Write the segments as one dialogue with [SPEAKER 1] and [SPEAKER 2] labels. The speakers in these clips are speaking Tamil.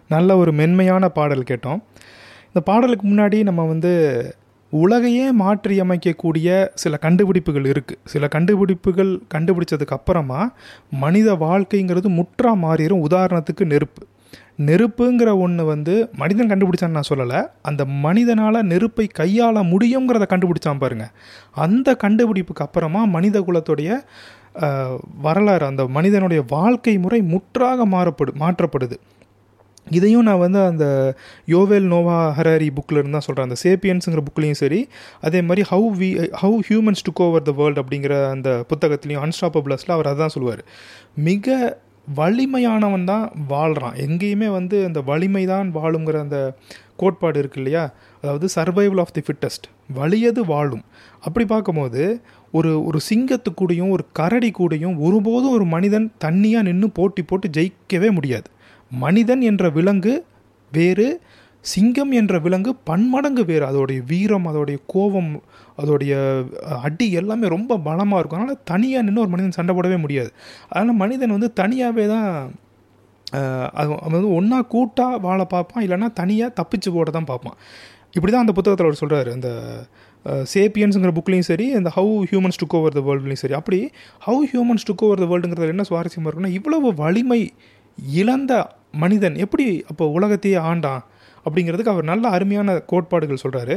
[SPEAKER 1] நல்ல ஒரு மென்மையான பாடல் கேட்டோம் இந்த பாடலுக்கு முன்னாடி நம்ம வந்து உலகையே மாற்றி அமைக்கக்கூடிய சில கண்டுபிடிப்புகள் இருக்குது சில கண்டுபிடிப்புகள் கண்டுபிடிச்சதுக்கு அப்புறமா மனித வாழ்க்கைங்கிறது முற்றா மாறிடும் உதாரணத்துக்கு நெருப்பு நெருப்புங்கிற ஒன்று வந்து மனிதன் கண்டுபிடிச்சான்னு நான் சொல்லலை அந்த மனிதனால் நெருப்பை கையாள முடியுங்கிறத கண்டுபிடிச்சான் பாருங்க அந்த கண்டுபிடிப்புக்கு அப்புறமா மனித குலத்துடைய அஹ், வரலாறு அந்த மனிதனுடைய வாழ்க்கை முறை முற்றாக மாறப்படு மாற்றப்படுது இதையும் நான் வந்து அந்த யோவேல் நோவா ஹராரி புக்கில் இருந்து தான் சொல்கிறேன் அந்த சேப்பியன்ஸுங்கிற புக்லேயும் சரி அதே மாதிரி how we how humans took over the world அப்படிங்கிற அந்த புத்தகத்துலேயும் அன்ஸ்டாப்பபிளஸில் அவர் அதான் சொல்லுவார் மிக வலிமையானவன் தான் வாழ்கிறான் எங்கேயுமே வந்து அந்த வலிமை தான் வாழுங்கிற அந்த கோட்பாடு இருக்கு இல்லையா அதாவது சர்வைவல் ஆஃப் தி ஃபிட்டஸ்ட் வலியது வாழும் அப்படி பார்க்கும்போது ஒரு ஒரு சிங்கத்து கூடயும் ஒரு கரடி கூடயும் ஒருபோதும் ஒரு மனிதன் தண்ணியாக நின்று போட்டி போட்டு ஜெயிக்கவே முடியாது மனிதன் என்ற விலங்கு வேறு சிங்கம் என்ற விலங்கு பன்மடங்கு வேறு அதோடைய வீரம் அதோடைய கோபம் அதோடைய அஹ், அடி எல்லாமே ரொம்ப பலமாக இருக்கும் அதனால் தனியாக நின்று ஒரு மனிதன் சண்டை போடவே முடியாது அதனால் மனிதன் வந்து தனியாகவே தான் அஹ், அது அவன் வந்து ஒன்றா கூட்டாக வாழ பார்ப்பான் இல்லைன்னா தனியாக தப்பிச்சு போட தான் பார்ப்பான் இப்படி தான் அந்த புத்தகத்தில் அவர் சொல்கிறாரு அந்த சேப்பியன்ஸுங்கிற புக்லேயும் சரி இந்த how humans took over the வேர்ல்ட்லையும் சரி அப்படி how humans took over the வேர்ல்டுங்கிறது என்ன சுவாரஸ்யமாக இருக்குன்னா இவ்வளவு வலிமை இழந்த மனிதன் எப்படி அப்போ உலகத்தையே ஆண்டான் அப்படிங்கிறதுக்கு அவர் நல்ல அருமையான கோட்பாடுகள் சொல்கிறாரு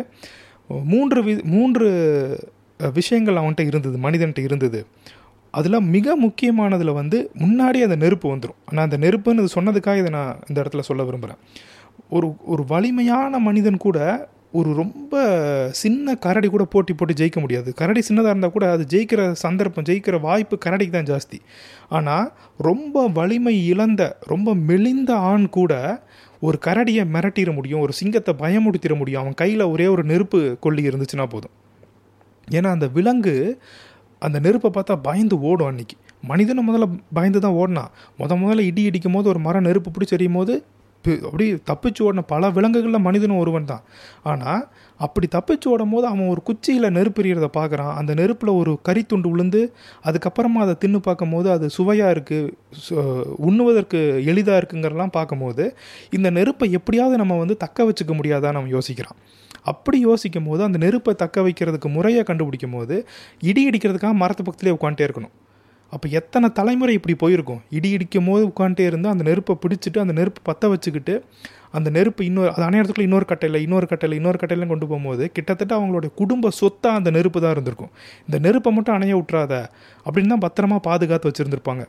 [SPEAKER 1] மூன்று வி மூன்று அஹ், விஷயங்கள் அவன்கிட்ட இருந்தது மனிதன்கிட்ட இருந்தது அதில் மிக முக்கியமானதில் வந்து முன்னாடி அந்த நெருப்பு வந்துடும் ஆனால் அந்த நெருப்புன்னு இது சொன்னதுக்காக இதை நான் இந்த இடத்துல சொல்ல விரும்புகிறேன் ஒரு ஒரு வலிமையான மனிதன் கூட ஒரு ரொம்ப சின்ன கரடி கூட போட்டி போட்டு ஜெயிக்க முடியாது கரடி சின்னதாக இருந்தால் கூட அது ஜெயிக்கிற சந்தர்ப்பம் ஜெயிக்கிற வாய்ப்பு கரடிக்கு தான் ஜாஸ்தி ஆனால் ரொம்ப வலிமை இழந்த ரொம்ப மெலிந்த ஆண் கூட ஒரு கரடியை மிரட்டிட முடியும் ஒரு சிங்கத்தை பயமுடுத்திட முடியும் அவன் கையில் ஒரே ஒரு நெருப்பு கொல்லி இருந்துச்சுன்னா போதும் ஏன்னா அந்த விலங்கு அந்த நெருப்பை பார்த்தா பயந்து ஓடும் அன்னைக்கு மனிதனும் முதல்ல பயந்து தான் ஓடினான் முத முதல்ல இடி இடிக்கும் போது ஒரு மரம் நெருப்பு பிடிச்சி எறியும் போது பி- அப்படி தப்பிச்சு ஓடின பல விலங்குகளில் மனிதனும் ஒருவன் தான் ஆனால் அப்படி தப்பிச்சு ஓடும் போது அவன் ஒரு குச்சியில் நெருப்பு எறிகிறத பார்க்குறான் அந்த நெருப்பில் ஒரு கறித்துண்டு விழுந்து அதுக்கப்புறமா அதை தின்னு பார்க்கும்போது அது சுவையாக இருக்குது உண்ணுவதற்கு எளிதாக இருக்குங்கிறலாம் பார்க்கும்போது இந்த நெருப்பை எப்படியாவது நம்ம வந்து தக்க வச்சுக்க முடியாதான்னு நம்ம யோசிக்கிறான் அப்படி யோசிக்கும் போது அந்த நெருப்பை தக்க வைக்கிறதுக்கு முறையை கண்டுபிடிக்கும் போது இடி இடிக்கிறதுக்காக மரத்து பக்கத்துலேயே உட்காந்துட்டே இருக்கணும் அப்போ எத்தனை தலைமுறை இப்படி போயிருக்கும் இடி இடிக்கும் போது உட்காந்துட்டே இருந்து அந்த நெருப்பை பிடிச்சிட்டு அந்த நெருப்பு பற்ற வச்சுக்கிட்டு அந்த நெருப்பு இன்னொரு அது அணையறதுக்குள்ள இன்னொரு கட்டையில் இன்னொரு கட்டையில் இன்னொரு கட்டையில கொண்டு போகும்போது கிட்டத்தட்ட அவங்களுடைய குடும்ப சொத்தாக அந்த நெருப்பு தான் இருந்திருக்கும் இந்த நெருப்பை மட்டும் அணைய விட்றாத அப்படின்னு தான் பத்திரமா பாதுகாத்து வச்சுருந்துருப்பாங்க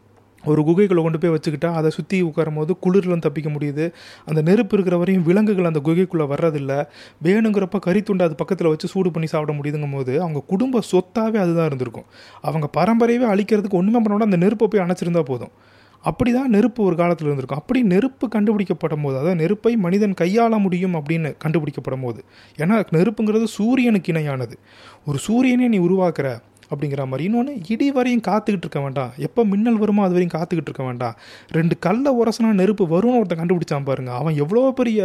[SPEAKER 1] ஒரு குகைக்குள்ளே கொண்டு போய் வச்சுக்கிட்டா அதை சுற்றி உட்காரும் போது குளிர்லேருந்து தப்பிக்க முடியுது அந்த நெருப்பு இருக்கிற வரையும் விலங்குகள் அந்த குகைக்குள்ளே வர்றதில்ல வேணுங்கிறப்ப கறித்துண்டு அது பக்கத்தில் வச்சு சூடு பண்ணி சாப்பிட முடியுதுங்கும் போது அவங்க குடும்ப சொத்தாவே அதுதான் இருந்திருக்கும் அவங்க பரம்பரையவே அழிக்கிறதுக்கு ஒன்றுமே பண்ணோட அந்த நெருப்பை போய் அணைச்சிருந்தா போதும் அப்படி தான் நெருப்பு ஒரு காலத்தில் இருந்திருக்கும் அப்படி நெருப்பு கண்டுபிடிக்கப்படும் போது அதாவது நெருப்பை மனிதன் கையாள முடியும் அப்படின்னு கண்டுபிடிக்கப்படும் போது ஏன்னா நெருப்புங்கிறது சூரியனுக்கு இணையானது ஒரு சூரியனே நீ உருவாக்குற அப்படிங்கிற மாதிரி இன்னொன்று இடி வரையும் காத்துக்கிட்டு இருக்க வேண்டாம் எப்போ மின்னல் வருமோ அது வரையும் காத்துக்கிட்டு இருக்க வேண்டாம் ரெண்டு கல்லை உரசனா நெருப்பு வரும்னு ஒருத்தன் கண்டுபிடிச்சான் பாருங்க அவன் எவ்வளோ பெரிய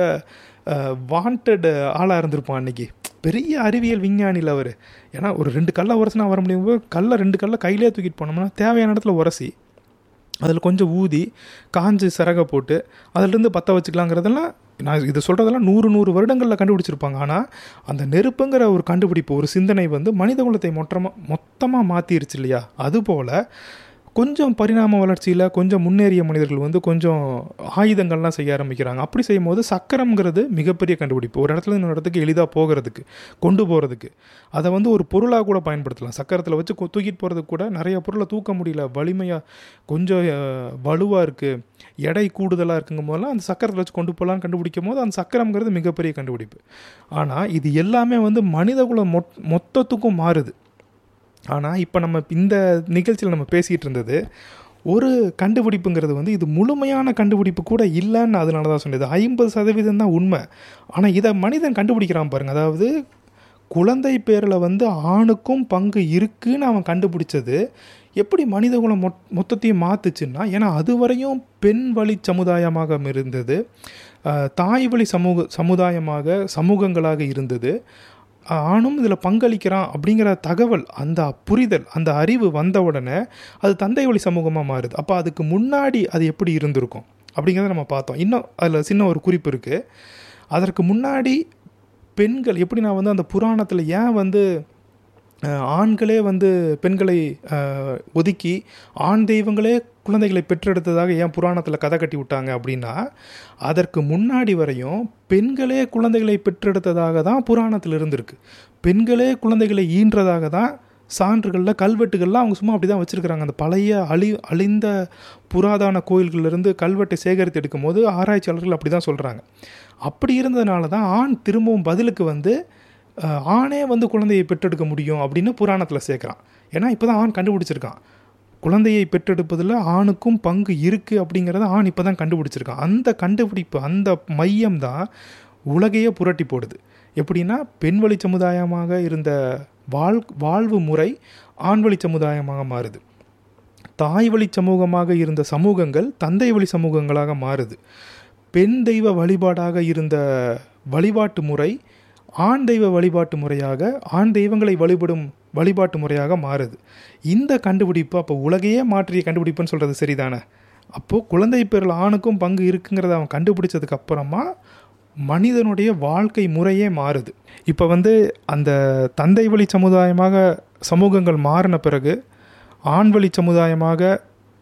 [SPEAKER 1] வாண்டட் ஆளாக இருந்திருப்பான் அன்னைக்கு பெரிய அறிவியல் விஞ்ஞானியில் அவர் ஏன்னா ஒரு ரெண்டு கல்லை உரசனா வர முடியும் போது கல்லை ரெண்டு கல்லை கையிலே தூக்கிட்டு போனோம்னா தேவையான இடத்துல உரசி அதில் கொஞ்சம் ஊதி காஞ்சு சிறக போட்டு அதிலிருந்து பற்ற வச்சுக்கலாங்கிறதெல்லாம் நான் இது சொல்கிறதெல்லாம் நூறு நூறு வருடங்களில் கண்டுபிடிச்சிருப்பாங்க ஆனால் அந்த நெருப்புங்கிற ஒரு கண்டுபிடிப்பு ஒரு சிந்தனை வந்து மனித குலத்தை மொத்தமாக மொத்தமாக மாற்றிருச்சு இல்லையா அதுபோல் கொஞ்சம் பரிணாம வளர்ச்சியில் கொஞ்சம் முன்னேறிய மனிதர்கள் வந்து கொஞ்சம் ஆயுதங்கள்லாம் செய்ய ஆரம்பிக்கிறாங்க அப்படி செய்யும் போது சக்கரம்ங்கிறது மிகப்பெரிய கண்டுபிடிப்பு ஒரு இடத்துல இன்னொரு இடத்துக்கு எளிதாக போகிறதுக்கு கொண்டு போகிறதுக்கு அதை வந்து ஒரு பொருளாக கூட பயன்படுத்தலாம் சக்கரத்தில் வச்சு கொ- தூக்கிட்டு போகிறதுக்கு கூட நிறைய பொருளை தூக்க முடியல வலிமையாக கொஞ்சம் வலுவாக இருக்குது எடை கூடுதலாக இருக்குங்கும் போதெல்லாம் அந்த சக்கரத்தில் வச்சு கொண்டு போகலான்னு கண்டுபிடிக்கும் போது அந்த சக்கரம்ங்கிறது மிகப்பெரிய கண்டுபிடிப்பு ஆனால் இது எல்லாமே வந்து மனிதகுலம் மொத் மொத்தத்துக்கும் மாறுது ஆனால் இப்போ நம்ம இந்த நிகழ்ச்சியில் நம்ம பேசிகிட்டு இருந்தது ஒரு கண்டுபிடிப்புங்கிறது வந்து இது முழுமையான கண்டுபிடிப்பு கூட இல்லைன்னு அதனால தான் சொன்னது ஐம்பது சதவீதம் தான் உண்மை ஆனால் இதை மனிதன் கண்டுபிடிக்கிறான் பாருங்க அதாவது குழந்தை பேரில் வந்து ஆணுக்கும் பங்கு இருக்குன்னு அவன் கண்டுபிடிச்சது எப்படி மனிதகுலம் மொத் மொத்தத்தையும் மாத்துச்சுன்னா ஏன்னா அதுவரையும் பெண் வழி சமுதாயமாக இருந்தது அஹ், தாய் வழி சமூக சமுதாயமாக சமூகங்களாக இருந்தது ஆணும் இதில் பங்களிக்கிறான் அப்படிங்கிற தகவல் அந்த புரிதல் அந்த அறிவு வந்த உடனே அது தந்தை வழி சமூகமாக மாறுது அப்போ அதுக்கு முன்னாடி அது எப்படி இருந்திருக்கும் அப்படிங்கிறத நம்ம பார்த்தோம் இன்னும் அதில் சின்ன ஒரு குறிப்பு இருக்குது அதற்கு முன்னாடி பெண்கள் எப்படி நான் வந்து அந்த புராணத்தில் ஏன் வந்து அஹ், ஆண்களே வந்து பெண்களை அஹ், ஒதுக்கி ஆண் தெய்வங்களே குழந்தைகளை பெற்றெடுத்ததாக ஏன் புராணத்தில் கதை கட்டி விட்டாங்க அப்படின்னா அதற்கு முன்னாடி வரையும் பெண்களே குழந்தைகளை பெற்றெடுத்ததாக தான் புராணத்தில் இருந்திருக்கு பெண்களே குழந்தைகளை ஈன்றதாக தான் சான்றுகளில் கல்வெட்டுகள்லாம் அவங்க சும்மா அப்படி தான் வச்சுருக்கிறாங்க அந்த பழைய அழி அழிந்த புராதன கோயில்களிலிருந்து கல்வெட்டை சேகரித்து எடுக்கும்போது ஆராய்ச்சியாளர்கள் அப்படி தான் சொல்கிறாங்க அப்படி இருந்ததுனால தான் ஆண் திரும்பவும் பதிலுக்கு வந்து அஹ், ஆணே வந்து குழந்தையை பெற்றெடுக்க முடியும் அப்படின்னு புராணத்தில் சேர்க்குறான் ஏன்னா இப்போ தான் ஆண் கண்டுபிடிச்சிருக்கான் குழந்தையை பெற்றெடுப்பதில் ஆணுக்கும் பங்கு இருக்குது அப்படிங்கிறத ஆண் இப்போ தான் கண்டுபிடிச்சிருக்கான் அந்த கண்டுபிடிப்பு அந்த மையம் தான் உலகையே புரட்டி போடுது எப்படின்னா பெண் வழி சமுதாயமாக இருந்த வாழ் வாழ்வு முறை ஆண் வழி சமுதாயமாக மாறுது தாய் வழி சமூகமாக இருந்த சமூகங்கள் தந்தை வழி சமூகங்களாக மாறுது பெண் தெய்வ வழிபாடாக இருந்த வழிபாட்டு முறை ஆண் தெய்வ வழிபாட்டு முறையாக ஆண் தெய்வங்களை வழிபடும் வழிபாட்டு முறையாக மாறுது இந்த கண்டுபிடிப்பு அப்போ உலகையே மாற்றிய கண்டுபிடிப்புன்னு சொல்கிறது சரிதானே அப்போது குழந்தை பேரில் ஆணுக்கும் பங்கு இருக்குங்கிறத அவன் கண்டுபிடிச்சதுக்கு அப்புறமா மனிதனுடைய வாழ்க்கை முறையே மாறுது இப்போ வந்து அந்த தந்தை வழி சமுதாயமாக சமூகங்கள் மாறின பிறகு ஆண் வழி சமுதாயமாக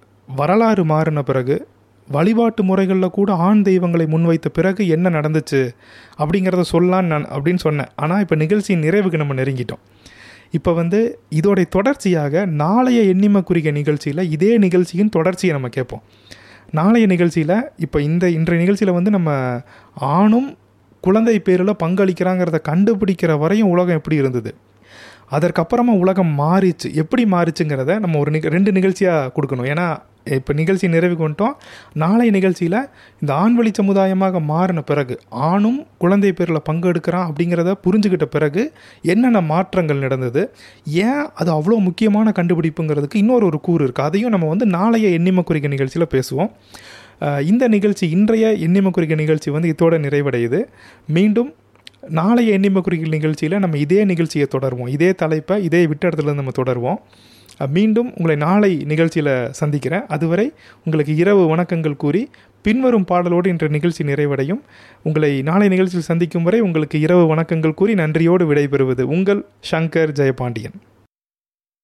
[SPEAKER 1] வரலாறு மாறின பிறகு வழிபாட்டு முறைகளில் கூட ஆண் தெய்வங்களை முன்வைத்த பிறகு என்ன நடந்துச்சு அப்படிங்கிறத சொல்லலான்னு நான் அப்படின்னு சொன்னேன் ஆனால் இப்போ நிகழ்ச்சியின் நிறைவுக்கு நம்ம நெருங்கிட்டோம் இப்போ வந்து இதோடைய தொடர்ச்சியாக நாளைய எண்ணிம குறிக்க நிகழ்ச்சியில் இதே நிகழ்ச்சியின் தொடர்ச்சியை நம்ம கேட்போம் நாளைய நிகழ்ச்சியில் இப்போ இந்த இன்றைய நிகழ்ச்சியில் வந்து நம்ம ஆணும் குழந்தை பேரில் பங்களிக்கிறாங்கிறத கண்டுபிடிக்கிற வரையும் உலகம் எப்படி இருந்தது அதற்கப்புறமா உலகம் மாறிச்சு எப்படி மாறிச்சுங்கிறத நம்ம ஒரு நிக ரெண்டு நிகழ்ச்சியாக கொடுக்கணும் ஏன்னா இப்போ நிகழ்ச்சி நிறைவு கொண்டோம் நாளை நிகழ்ச்சியில் இந்த ஆண்வழி சமுதாயமாக மாறின பிறகு ஆணும் குழந்தை பேரில் பங்கெடுக்கிறான் அப்படிங்கிறத புரிஞ்சுக்கிட்ட பிறகு என்னென்ன மாற்றங்கள் நடந்தது ஏன் அது அவ்வளோ முக்கியமான கண்டுபிடிப்புங்கிறதுக்கு இன்னொரு ஒரு கூறு இருக்குது அதையும் நம்ம வந்து நாளைய எண்ணிம குறிக்க நிகழ்ச்சியில் பேசுவோம் அஹ் இந்த நிகழ்ச்சி இன்றைய எண்ணிம குறிக்க நிகழ்ச்சி வந்து இதோட நிறைவடையுது மீண்டும் நாளைய எண்ணிம குறிக்கல் நிகழ்ச்சியில் நம்ம இதே நிகழ்ச்சியை தொடருவோம் இதே தலைப்பை இதே விட்ட இடத்துலேருந்து நம்ம தொடருவோம் அஹ் மீண்டும் உங்களை நாளை நிகழ்ச்சியில் சந்திக்கிறேன் அதுவரை உங்களுக்கு இரவு வணக்கங்கள் கூறி பின்வரும் பாடலோடு இன்ற நிகழ்ச்சி நிறைவடையும் உங்களை நாளை நிகழ்ச்சியில் சந்திக்கும் வரை உங்களுக்கு இரவு வணக்கங்கள் கூறி நன்றியோடு விடைபெறுவது உங்கள் சங்கர் ஜெயபாண்டியன்